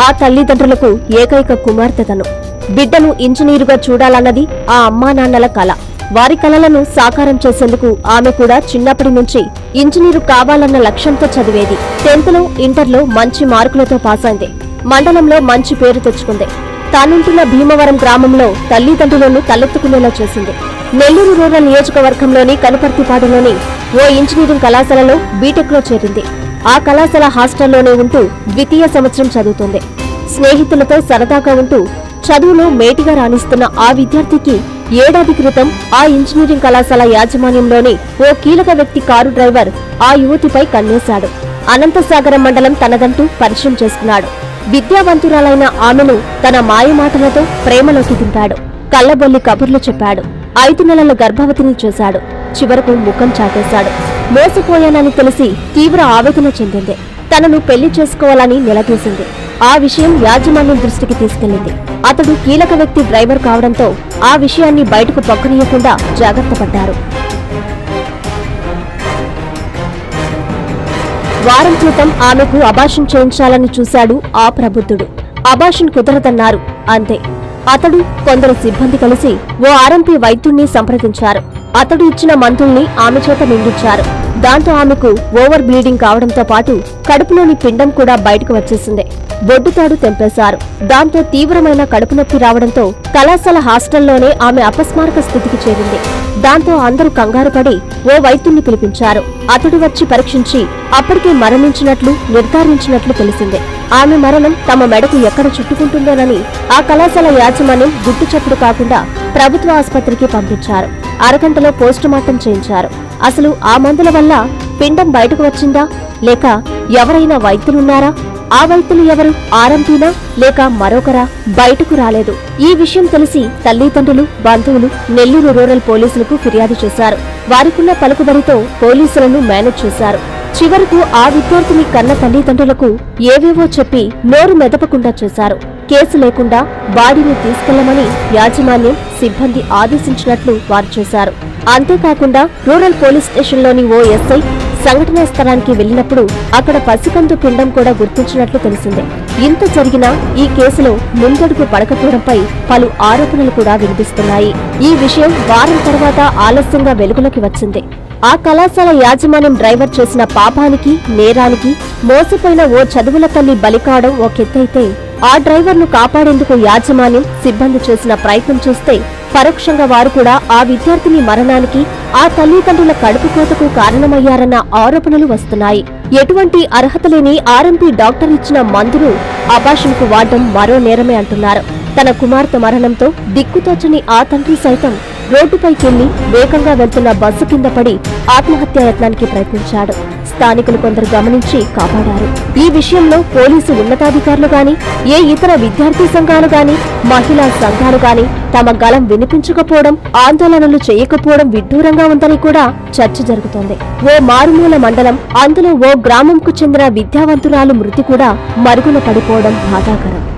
ఆ తల్లిదండ్రులకు ఏకైక కుమార్తె తను బిడ్డను ఇంజనీరుగా చూడాలన్నది ఆ అమ్మా నాన్నల కల వారి కలలను సాకారం చేసేందుకు ఆమె కూడా చిన్నప్పటి నుంచి ఇంజనీరు కావాలన్న లక్ష్యంతో చదివేది టెన్త్ లో ఇంటర్లో మంచి మార్కులతో పాస్ అయింది మండలంలో మంచి పేరు తెచ్చుకుంది తానుంటున్న భీమవరం గ్రామంలో తల్లిదండ్రులను తలెత్తుకునేలా చేసింది నెల్లూరు రూరల్ నియోజకవర్గంలోని కనుపర్తిపాడులోని ఓ ఇంజనీరింగ్ కళాశాలలో బీటెక్ లో చేరింది ఆ కళాశాల హాస్టల్లోనే ఉంటూ ద్వితీయ సంవత్సరం చదువుతుంది స్నేహితులతో సరదాగా ఉంటూ చదువులో మేటిగా రాణిస్తున్న ఆ విద్యార్థికి ఏడాది క్రితం ఆ ఇంజనీరింగ్ కళాశాల యాజమాన్యంలోని ఓ కీలక వ్యక్తి కారు డ్రైవర్ ఆ యువతిపై కన్నేశాడు అనంతసాగరం మండలం తనదంటూ పరిచయం చేసుకున్నాడు విద్యావంతురాలైన ఆమెను తన మాయమాటలతో ప్రేమలోకి దింపాడు కళ్ళబొల్లి కబుర్లు చెప్పాడు ఐదు నెలల గర్భవతిని చేశాడు చివరకు ముఖం చాటేశాడు మోసపోయానని తెలిసి తీవ్ర ఆవేదన చెందింది తనను పెళ్లి చేసుకోవాలని నిలదీసింది ఆ విషయం యాజమాన్యం దృష్టికి తీసుకెళ్లింది అతడు కీలక వ్యక్తి డ్రైవర్ కావడంతో ఆ విషయాన్ని బయటకు పొక్కనీయకుండా జాగ్రత్త పడ్డారు వారం క్రితం ఆమెకు అబాషన్ చేయించాలని చూశాడు ఆ ప్రబుద్ధుడు అబాషన్ కుదరదన్నారు అంతే అతడు కొందరు సిబ్బంది కలిసి ఓ ఆర్ఎంపీ వైద్యుణ్ణి సంప్రదించారు అతడు ఇచ్చిన మందుల్ని ఆమె చేత మింగించారు దాంతో ఆమెకు ఓవర్ బ్లీడింగ్ కావడంతో పాటు కడుపులోని పిండం కూడా బయటకు వచ్చేసింది బొడ్డుతాడు తెంపేశారు దాంతో తీవ్రమైన కడుపు నొప్పి రావడంతో కళాశాల హాస్టల్లోనే ఆమె అపస్మారక స్థితికి చేరింది దాంతో అందరూ కంగారు పడి ఓ వైద్యుణ్ణి పిలిపించారు అతడు వచ్చి పరీక్షించి అప్పటికే మరణించినట్లు నిర్ధారించినట్లు తెలిసిందే ఆమె మరణం తమ మెడకు ఎక్కడ చుట్టుకుంటుందోనని ఆ కళాశాల యాజమాన్యం గుట్టు చప్పుడు కాకుండా ప్రభుత్వ ఆసుపత్రికి పంపించారు అరగంటలో పోస్టుమార్టం చేయించారు అసలు ఆ మందుల వల్ల పిండం బయటకు వచ్చిందా లేక ఎవరైనా వైద్యులున్నారా ఆ వైద్యులు ఎవరు ఆరంపీనా లేక మరొకరా బయటకు రాలేదు ఈ విషయం తెలిసి తల్లిదండ్రులు బంధువులు నెల్లూరు రూరల్ పోలీసులకు ఫిర్యాదు చేశారు వారికున్న పలుకుబడితో పోలీసులను మేనేజ్ చేశారు చివరకు ఆ విద్యార్థిని కన్న తల్లిదండ్రులకు ఏవేవో చెప్పి నోరు మెదపకుండా చేశారు కేసు లేకుండా బాడీని తీసుకెళ్లమని యాజమాన్యం సిబ్బంది ఆదేశించినట్లు వారు చేశారు అంతేకాకుండా రూరల్ పోలీస్ స్టేషన్లోని ఓ ఎస్ఐ సంఘటనా స్థలానికి వెళ్లినప్పుడు అక్కడ పసికందు పిండం కూడా గుర్తించినట్లు తెలిసిందే ఇంత జరిగినా ఈ కేసులో ముందడుగు పడకపోవడంపై పలు ఆరోపణలు కూడా వినిపిస్తున్నాయి ఈ విషయం వారం తర్వాత ఆలస్యంగా వెలుగులోకి వచ్చింది ఆ కళాశాల యాజమాన్యం డ్రైవర్ చేసిన పాపానికి నేరానికి మోసపోయిన ఓ చదువుల తల్లి బలి కావడం ఒకెత్తైతే ఆ డ్రైవర్ను కాపాడేందుకు యాజమాన్యం సిబ్బంది చేసిన ప్రయత్నం చూస్తే పరోక్షంగా వారు కూడా ఆ విద్యార్థిని మరణానికి ఆ తల్లిదండ్రుల కడుపు కోతకు కారణమయ్యారన్న ఆరోపణలు వస్తున్నాయి ఎటువంటి అర్హత లేని ఆర్ఎంపీ డాక్టర్ ఇచ్చిన మందును అబాషన్కు వాడడం మరో నేరమే అంటున్నారు తన కుమార్తె మరణంతో దిక్కుతోచని ఆ తండ్రి సైతం రోడ్డుపైకెళ్లి వేగంగా వెళ్తున్న బస్సు కింద పడి ఆత్మహత్యా యత్నానికి ప్రయత్నించాడు స్థానికులు కొందరు గమనించి కాపాడారు ఈ విషయంలో పోలీసు ఉన్నతాధికారులు గాని ఏ ఇతర విద్యార్థి సంఘాలు గాని మహిళా సంఘాలు గాని తమ గలం వినిపించకపోవడం ఆందోళనలు చేయకపోవడం విడ్డూరంగా ఉందని కూడా చర్చ జరుగుతోంది ఓ మారుమూల మండలం అందులో ఓ గ్రామంకు చెందిన విద్యావంతురాలు మృతి కూడా మరుగున పడిపోవడం బాధాకరం